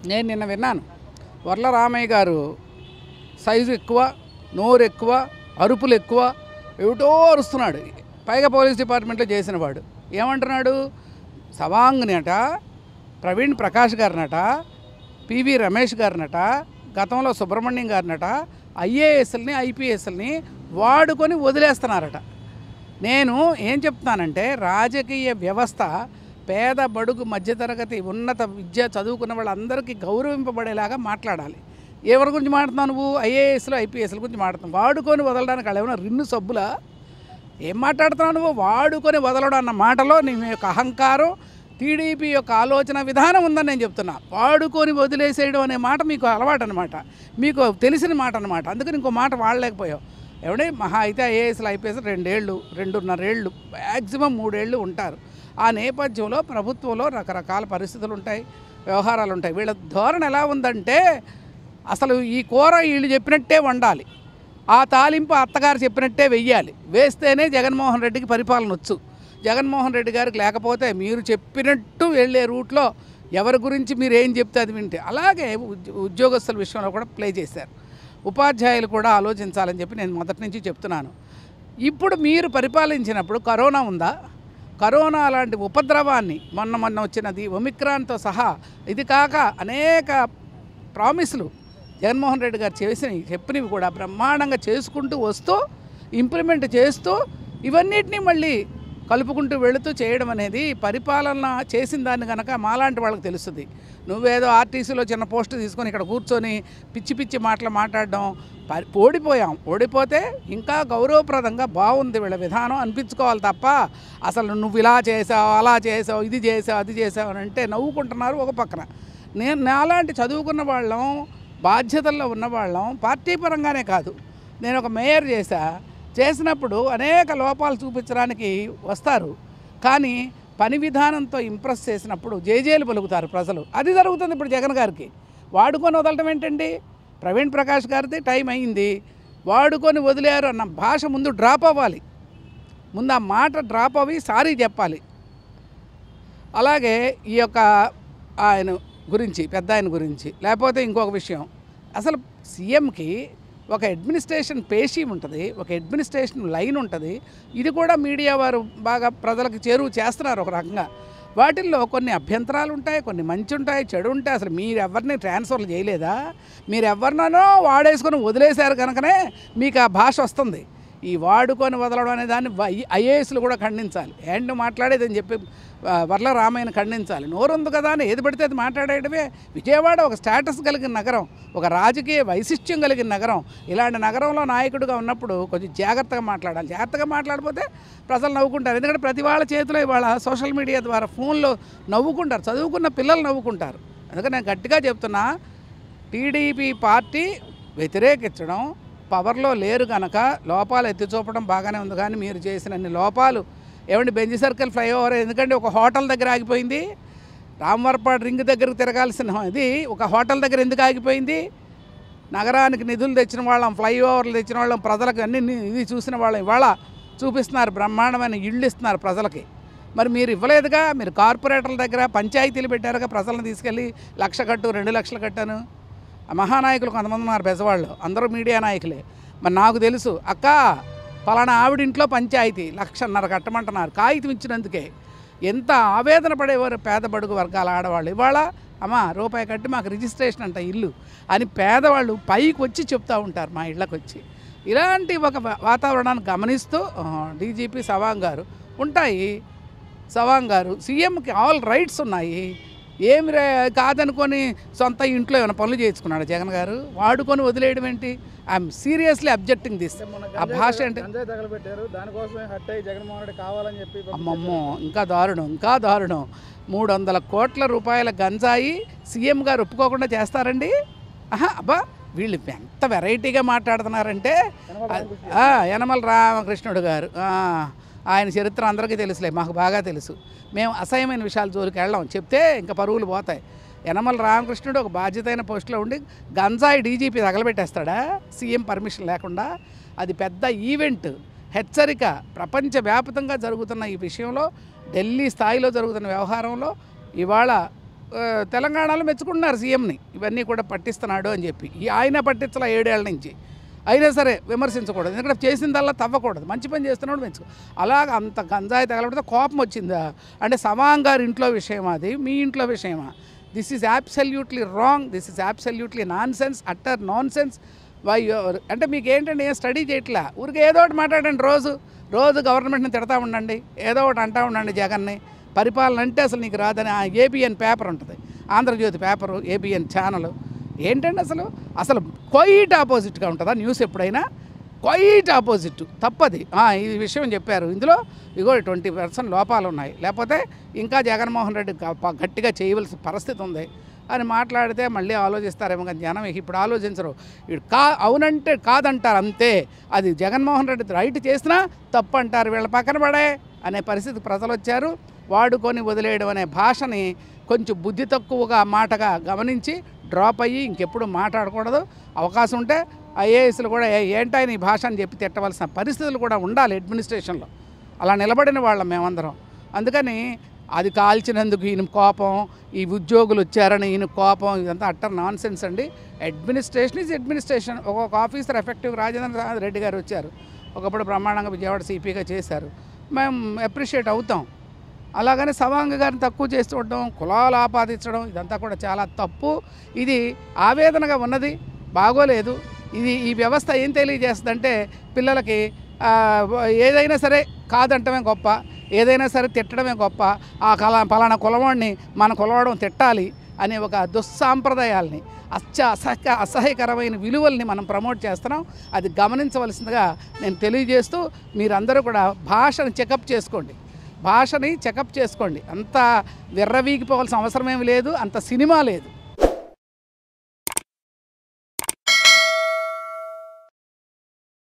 నేను నిన్న విన్నాను వర్ల రామయ్య గారు సైజు ఎక్కువ నోరు ఎక్కువ అరుపులు ఎక్కువ ఏమిటో అరుస్తున్నాడు పైగా పోలీస్ డిపార్ట్మెంట్లో చేసిన వాడు ఏమంటున్నాడు సవాంగ్ని అట ప్రవీణ్ ప్రకాష్ గారినట పివి రమేష్ గారినట గతంలో సుబ్రహ్మణ్యం గారినట ఐఏఎస్ఎల్ని ఐపీఎస్ఎల్ని వాడుకొని వదిలేస్తున్నారట నేను ఏం చెప్తున్నానంటే రాజకీయ వ్యవస్థ పేద బడుగు మధ్యతరగతి ఉన్నత విద్య చదువుకున్న వాళ్ళందరికీ గౌరవింపబడేలాగా మాట్లాడాలి ఎవరి గురించి మాట్లాడుతున్నావు నువ్వు ఐఏఎస్లు ఐపీఎస్ల గురించి మాట్లాడుతున్నావు వాడుకొని వదలడానికి వాళ్ళు ఏమైనా రిన్ను సబ్బులా ఏం మాట్లాడుతున్నావు నువ్వు వాడుకొని వదలడం అన్న మాటలో నీ యొక్క అహంకారం టీడీపీ యొక్క ఆలోచన విధానం ఉందని నేను చెప్తున్నా వాడుకొని వదిలేసేయడం అనే మాట మీకు అలవాటు అనమాట మీకు తెలిసిన మాట అనమాట అందుకని ఇంకో మాట వాడలేకపోయావు ఏమంటే మహా అయితే ఐఏఎస్లు ఐపీఎస్ రెండేళ్ళు రెండున్నరేళ్ళు మ్యాక్సిమం మూడేళ్ళు ఉంటారు ఆ నేపథ్యంలో ప్రభుత్వంలో రకరకాల పరిస్థితులు ఉంటాయి వ్యవహారాలు ఉంటాయి వీళ్ళ ధోరణి ఎలా ఉందంటే అసలు ఈ కూర వీళ్ళు చెప్పినట్టే వండాలి ఆ తాలింపు అత్తగారు చెప్పినట్టే వెయ్యాలి వేస్తేనే జగన్మోహన్ రెడ్డికి పరిపాలన వచ్చు జగన్మోహన్ రెడ్డి గారికి లేకపోతే మీరు చెప్పినట్టు వెళ్ళే రూట్లో ఎవరి గురించి మీరు ఏం చెప్తే అది వింటే అలాగే ఉద్య- ఉద్యోగస్తుల విషయంలో కూడా ప్లే చేశారు ఉపాధ్యాయులు కూడా ఆలోచించాలని చెప్పి నేను మొదటి నుంచి చెప్తున్నాను ఇప్పుడు మీరు పరిపాలించినప్పుడు కరోనా ఉందా కరోనా లాంటి ఉపద్రవాన్ని మొన్న మొన్న వచ్చినది ఒమిక్రాన్తో సహా ఇది కాక అనేక ప్రామిస్లు జగన్మోహన్ రెడ్డి గారు చేసిన చెప్పినవి కూడా బ్రహ్మాండంగా చేసుకుంటూ వస్తూ ఇంప్లిమెంట్ చేస్తూ ఇవన్నిటినీ మళ్ళీ కలుపుకుంటూ వెళుతూ చేయడం అనేది పరిపాలన చేసిన దాన్ని కనుక మాలాంటి వాళ్ళకి తెలుస్తుంది నువ్వేదో ఆర్టీసీలో చిన్న పోస్ట్ తీసుకొని ఇక్కడ కూర్చొని పిచ్చి పిచ్చి మాటలు మాట్లాడడం పరి ఓడిపోయాం ఓడిపోతే ఇంకా గౌరవప్రదంగా బాగుంది వీళ్ళ విధానం అనిపించుకోవాలి తప్ప అసలు నువ్వు ఇలా చేసావు అలా చేసావు ఇది చేసావు అది చేసావు అని అంటే నవ్వుకుంటున్నారు ఒక పక్కన నేను నాలాంటి చదువుకున్న వాళ్ళం బాధ్యతల్లో ఉన్నవాళ్ళం పార్టీ పరంగానే కాదు నేను ఒక మేయర్ చేశా చేసినప్పుడు అనేక లోపాలు చూపించడానికి వస్తారు కానీ పని విధానంతో ఇంప్రెస్ చేసినప్పుడు జేజేలు పలుకుతారు ప్రజలు అది జరుగుతుంది ఇప్పుడు జగన్ గారికి వాడుకొని వదలటం ఏంటండి ప్రవీణ్ ప్రకాష్ గారిది టైం అయింది వాడుకొని వదిలేరు అన్న భాష ముందు డ్రాప్ అవ్వాలి ముందు ఆ మాట డ్రాప్ అవ్వి సారీ చెప్పాలి అలాగే ఈ యొక్క ఆయన గురించి పెద్ద ఆయన గురించి లేకపోతే ఇంకొక విషయం అసలు సీఎంకి ఒక అడ్మినిస్ట్రేషన్ పేషీ ఉంటుంది ఒక అడ్మినిస్ట్రేషన్ లైన్ ఉంటుంది ఇది కూడా మీడియా వారు బాగా ప్రజలకు చేరువ చేస్తున్నారు ఒక రకంగా వాటిల్లో కొన్ని అభ్యంతరాలు ఉంటాయి కొన్ని మంచి ఉంటాయి చెడు ఉంటాయి అసలు మీరు ఎవరిని ట్రాన్స్ఫర్లు చేయలేదా మీరు ఎవరినో వాడేసుకొని వదిలేశారు కనుకనే మీకు ఆ భాష వస్తుంది ఈ వాడుకొని వదలడం అనే దాన్ని ఐఏఎస్లు కూడా ఖండించాలి ఏంటి మాట్లాడేది అని చెప్పి ఆ, వర్ల రామయ్యని ఖండించాలి నోరుంది కదా అని ఏది పడితే అది మాట్లాడేయడమే విజయవాడ ఒక స్టేటస్ కలిగిన నగరం ఒక రాజకీయ వైశిష్ట్యం కలిగిన నగరం ఇలాంటి నగరంలో నాయకుడిగా ఉన్నప్పుడు కొంచెం జాగ్రత్తగా మాట్లాడాలి జాగ్రత్తగా మాట్లాడిపోతే ప్రజలు నవ్వుకుంటారు ఎందుకంటే ప్రతి వాళ్ళ చేతిలో ఇవాళ సోషల్ మీడియా ద్వారా ఫోన్లో నవ్వుకుంటారు చదువుకున్న పిల్లలు నవ్వుకుంటారు అందుకని నేను గట్టిగా చెప్తున్నా టీడీపీ పార్టీ వ్యతిరేకించడం పవర్లో లేరు కనుక లోపాలు ఎత్తి చూపడం బాగానే ఉంది కానీ మీరు చేసినన్ని లోపాలు ఏమండి బెంజి సర్కిల్ ఫ్లైఓవర్ ఎందుకంటే ఒక హోటల్ దగ్గర ఆగిపోయింది రామవరపాడు రింగ్ దగ్గరకు తిరగాల్సిన ఇది ఒక హోటల్ దగ్గర ఎందుకు ఆగిపోయింది నగరానికి నిధులు తెచ్చిన వాళ్ళం ఫ్లైఓవర్లు తెచ్చిన వాళ్ళం ప్రజలకు అన్ని ని- ఇది చూసిన వాళ్ళం ఇవాళ చూపిస్తున్నారు బ్రహ్మాండమైన ఇళ్ళు ఇస్తున్నారు ప్రజలకి మరి మీరు ఇవ్వలేదుగా మీరు కార్పొరేటర్ల దగ్గర పంచాయతీలు పెట్టారుగా ప్రజలను తీసుకెళ్ళి లక్ష కట్టు రెండు లక్షలు కట్టాను ఆ మహానాయకులు కొంతమంది ఉన్నారు బెజవాళ్ళు అందరూ మీడియా నాయకులే మరి నాకు తెలుసు అక్క పలానా ఆవిడ ఇంట్లో పంచాయతీ లక్షన్నర కట్టమంటున్నారు కాగితం ఇచ్చినందుకే ఎంత ఆవేదన పడేవారు పేద బడుగు వర్గాల ఆడవాళ్ళు ఇవాళ అమ్మా రూపాయి కట్టి మాకు రిజిస్ట్రేషన్ అంట ఇల్లు అని పేదవాళ్ళు పైకి వచ్చి చెప్తూ ఉంటారు మా ఇళ్ళకి వచ్చి ఇలాంటి ఒక వా- వాతావరణాన్ని గమనిస్తూ డీజీపీ సవాంగ్ గారు ఉంటాయి సవాంగ్ గారు సీఎంకి ఆల్ రైట్స్ ఉన్నాయి ఏమి రే కాదనుకొని సొంత ఇంట్లో ఏమైనా పనులు చేయించుకున్నాడు జగన్ గారు వాడుకొని వదిలేయడం ఏంటి ఐఎమ్ సీరియస్లీ అబ్జెక్టింగ్ దిస్ ఆ భాష అంటే గంజాయి తగలబెట్టారు దానికోసమే హట్ అయ్యి జగన్మోహన్ రెడ్డి కావాలని చెప్పి అమ్మమ్మో ఇంకా దారుణం ఇంకా దారుణం మూడు వందల కోట్ల రూపాయల గంజాయి సీఎం గారు ఒప్పుకోకుండా చేస్తారండి ఆహా అబ్బా వీళ్ళు ఎంత వెరైటీగా మాట్లాడుతున్నారంటే ఆ, యనమల రామకృష్ణుడు గారు ఆ, ఆయన చరిత్ర అందరికీ తెలుసులే మాకు బాగా తెలుసు మేము అసహ్యమైన విషయాలు జోలికి వెళ్ళాం చెప్తే ఇంకా పరువులు పోతాయి యనమల రామకృష్ణుడు ఒక బాధ్యతైన పోస్టులో ఉండి గంజాయి డీజీపీ తగలబెట్టేస్తాడా సీఎం పర్మిషన్ లేకుండా అది పెద్ద ఈవెంట్ హెచ్చరిక ప్రపంచవ్యాప్తంగా జరుగుతున్న ఈ విషయంలో ఢిల్లీ స్థాయిలో జరుగుతున్న వ్యవహారంలో ఇవాళ ఆ, తెలంగాణలో మెచ్చుకుంటున్నారు సీఎంని ఇవన్నీ కూడా పట్టిస్తున్నాడు అని చెప్పి ఈ ఆయన పట్టించాల ఏడేళ్ల నుంచి అయినా సరే విమర్శించకూడదు ఎందుకంటే చేసిందల్లా తవ్వకూడదు మంచి పని చేస్తున్నాడు మెచ్చుకో అలాగ అంత గంజాయి తగలబడితే కోపం వచ్చిందా అంటే సమాంగ్ గారి ఇంట్లో విషయం అది మీ ఇంట్లో విషయమా this is absolutely wrong this is absolutely nonsense utter nonsense why అంటే మీకు ఏంటంటే ఏం స్టడీ చేయట్లా ఊరికి ఏదో ఒకటి మాట్లాడండి రోజు రోజు గవర్నమెంట్ని తిడతా ఉండండి ఏదో ఒకటి అంటా ఉండండి జగన్ని పరిపాలన అంటే అసలు నీకు రాదని ఆ ఏబిఎన్ పేపర్ ఉంటుంది ఆంధ్రజ్యోతి పేపరు ఏబిఎన్ ఛానల్ ఏంటండి అసలు అసలు క్వైట్ ఆపోజిట్గా ఉంటుందా న్యూస్ ఎప్పుడైనా క్వైట్ ఆపోజిట్ తప్పది ఆ, ఈ విషయం చెప్పారు ఇందులో ఇగో ట్వంటీ పర్సెంట్ లోపాలు ఉన్నాయి లేకపోతే ఇంకా జగన్మోహన్ రెడ్డి గ- ప- గట్టిగా చేయవలసిన పరిస్థితి ఉంది అని మాట్లాడితే మళ్ళీ ఆలోచిస్తారేమో కానీ జనం ఇక ఇప్పుడు ఆలోచించరు ఇడు కా అవునంటే కాదంటారు అంతే అది జగన్మోహన్ రెడ్డి రైట్ చేసినా తప్పు అంటారు వీళ్ళ పక్కన పడే అనే పరిస్థితి ప్రజలు వచ్చారు వాడుకొని వదిలేయడం అనే భాషని కొంచెం బుద్ధి తక్కువగా మాటగా గమనించి డ్రాప్ అయ్యి ఇంకెప్పుడు మాట్లాడకూడదు అవకాశం ఉంటే ఐఏఎస్లు కూడా "ఏ- ఏంటా నీ భాష అని చెప్పి తిట్టవలసిన పరిస్థితులు కూడా ఉండాలి అడ్మినిస్ట్రేషన్లో అలా నిలబడిన వాళ్ళం మేమందరం అందుకని అది కాల్చినందుకు ఈయన కోపం ఈ ఉద్యోగులు వచ్చారని ఈయన కోపం ఇదంతా అట్టర్ నాన్ సెన్స్ అండి అడ్మినిస్ట్రేషన్ ఈజ్ అడ్మినిస్ట్రేషన్ ఒక్కొక్క ఆఫీసర్ ఎఫెక్టివ్ రాజేంద్ర రెడ్డి గారు వచ్చారు ఒకప్పుడు బ్రహ్మాండంగా విజయవాడ సిపిగా చేశారు మేము అప్రిషియేట్ అవుతాం అలాగని సవాంగ గారిని తక్కువ చేసి చూడడం కులాలు ఆపాదించడం ఇదంతా కూడా చాలా తప్పు ఇది ఆవేదనగా ఉన్నది బాగోలేదు ఇది ఈ వ్యవస్థ ఏం తెలియజేస్తుందంటే పిల్లలకి ఆ, ఏదైనా సరే కాదంటమే గొప్ప ఏదైనా సరే తిట్టడమే గొప్ప ఆ కళ పలానా కులవాడిని మన కులవాడం తిట్టాలి అనే ఒక దుస్సాంప్రదాయాల్ని అత్య అసహ్య అసహ్యకరమైన విలువల్ని మనం ప్రమోట్ చేస్తున్నాం అది గమనించవలసిందిగా నేను తెలియజేస్తూ మీరందరూ కూడా భాషను చెకప్ చేసుకోండి భాషని చెకప్ చేసుకోండి అంత విర్రవీగిపోవాల్సిన అవసరం ఏమి లేదు అంత సినిమా లేదు